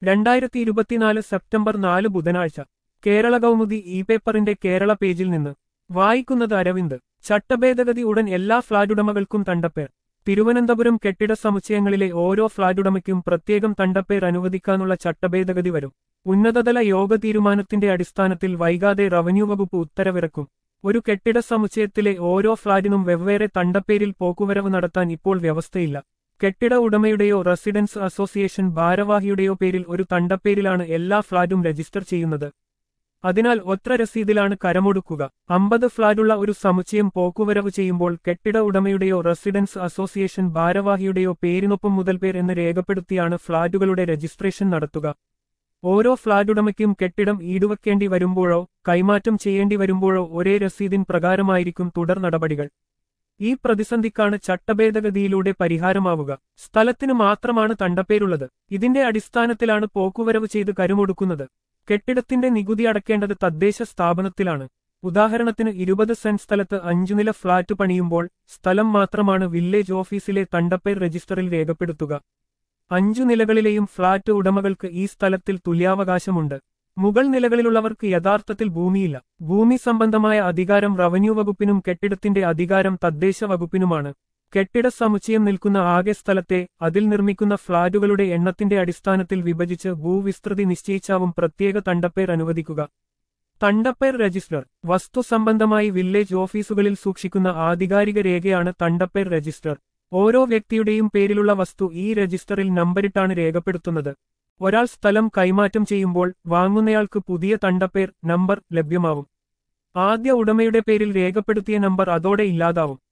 രണ്ടായിരത്തി ഇരുപത്തിനാല് സെപ്റ്റംബർ നാല് ബുധനാഴ്ച കേരള കൗമുദി ഇ പേപ്പറിന്റെ കേരള പേജിൽ നിന്ന് വായിക്കുന്നത് അരവിന്ദ് ചട്ടഭേദഗതി ഉടൻ എല്ലാ ഫ്ളാറ്റുടമകൾക്കും തണ്ടപ്പേർ തിരുവനന്തപുരം കെട്ടിട സമുച്ചയങ്ങളിലെ ഓരോ ഫ്ളാറ്റുടമയ്ക്കും പ്രത്യേകം തണ്ടപ്പേർ അനുവദിക്കാനുള്ള ചട്ടഭേദഗതി വരും ഉന്നതതല യോഗ തീരുമാനത്തിന്റെ അടിസ്ഥാനത്തിൽ വൈകാതെ റവന്യൂ വകുപ്പ് ഉത്തരവിറക്കും ഒരു കെട്ടിട സമുച്ചയത്തിലെ ഓരോ ഫ്ളാറ്റിനും വെവ്വേറെ തണ്ടപ്പേരിൽ പോക്കുവരവ് നടത്താൻ ഇപ്പോൾ വ്യവസ്ഥയില്ല കെട്ടിട ഉടമയുടെയോ റെസിഡൻസ് അസോസിയേഷൻ ഭാരവാഹിയുടെയോ പേരിൽ ഒരു തണ്ടപ്പേരിലാണ് എല്ലാ ഫ്ളാറ്റും രജിസ്റ്റർ ചെയ്യുന്നത് അതിനാൽ ഒറ്റ രസീതിലാണ് കരമൊടുക്കുക അമ്പത് ഫ്ളാറ്റുള്ള ഒരു സമുച്ചയം പോക്കുവരവ് ചെയ്യുമ്പോൾ കെട്ടിട ഉടമയുടെയോ റെസിഡൻസ് അസോസിയേഷൻ ഭാരവാഹിയുടെയോ പേരിനൊപ്പം മുതൽ പേർ എന്ന് രേഖപ്പെടുത്തിയാണ് ഫ്ളാറ്റുകളുടെ രജിസ്ട്രേഷൻ നടത്തുക ഓരോ ഫ്ളാറ്റുടമയ്ക്കും കെട്ടിടം ഈടുവെക്കേണ്ടി വരുമ്പോഴോ കൈമാറ്റം ചെയ്യേണ്ടി വരുമ്പോഴോ ഒരേ രസീതിൻ പ്രകാരമായിരിക്കും തുടർ നടപടികൾ ഈ പ്രതിസന്ധിക്കാണ് ചട്ടഭേദഗതിയിലൂടെ പരിഹാരമാവുക സ്ഥലത്തിന് മാത്രമാണ് തണ്ടപ്പേരുള്ളത് ഇതിന്റെ അടിസ്ഥാനത്തിലാണ് പോക്കുവരവ് ചെയ്ത് കരുമൊടുക്കുന്നത് കെട്ടിടത്തിന്റെ നികുതി അടക്കേണ്ടത് തദ്ദേശ സ്ഥാപനത്തിലാണ് ഉദാഹരണത്തിന് ഇരുപത് സെന്റ് സ്ഥലത്ത് അഞ്ചുനില ഫ്ളാറ്റ് പണിയുമ്പോൾ സ്ഥലം മാത്രമാണ് വില്ലേജ് ഓഫീസിലെ തണ്ടപ്പേർ രജിസ്റ്ററിൽ രേഖപ്പെടുത്തുക അഞ്ചു നിലകളിലെയും ഫ്ളാറ്റ് ഉടമകൾക്ക് ഈ സ്ഥലത്തിൽ തുല്യാവകാശമുണ്ട് മുകൾ നിലകളിലുള്ളവർക്ക് യഥാർത്ഥത്തിൽ ഭൂമിയില്ല ഭൂമി സംബന്ധമായ അധികാരം റവന്യൂ വകുപ്പിനും കെട്ടിടത്തിന്റെ അധികാരം തദ്ദേശ വകുപ്പിനുമാണ് കെട്ടിട സമുച്ചയം നിൽക്കുന്ന ആകെ സ്ഥലത്തെ അതിൽ നിർമ്മിക്കുന്ന ഫ്ളാറ്റുകളുടെ എണ്ണത്തിന്റെ അടിസ്ഥാനത്തിൽ വിഭജിച്ച് ഭൂവിസ്തൃതി നിശ്ചയിച്ചാവും പ്രത്യേക തണ്ടപ്പേർ അനുവദിക്കുക തണ്ടപ്പേർ രജിസ്റ്റർ വസ്തു സംബന്ധമായി വില്ലേജ് ഓഫീസുകളിൽ സൂക്ഷിക്കുന്ന ആധികാരിക രേഖയാണ് തണ്ടപ്പേർ രജിസ്റ്റർ ഓരോ വ്യക്തിയുടെയും പേരിലുള്ള വസ്തു ഈ രജിസ്റ്ററിൽ നമ്പരിട്ടാണ് രേഖപ്പെടുത്തുന്നത് ഒരാൾ സ്ഥലം കൈമാറ്റം ചെയ്യുമ്പോൾ വാങ്ങുന്നയാൾക്ക് പുതിയ തണ്ടപ്പേർ നമ്പർ ലഭ്യമാവും ആദ്യ ഉടമയുടെ പേരിൽ രേഖപ്പെടുത്തിയ നമ്പർ അതോടെ ഇല്ലാതാവും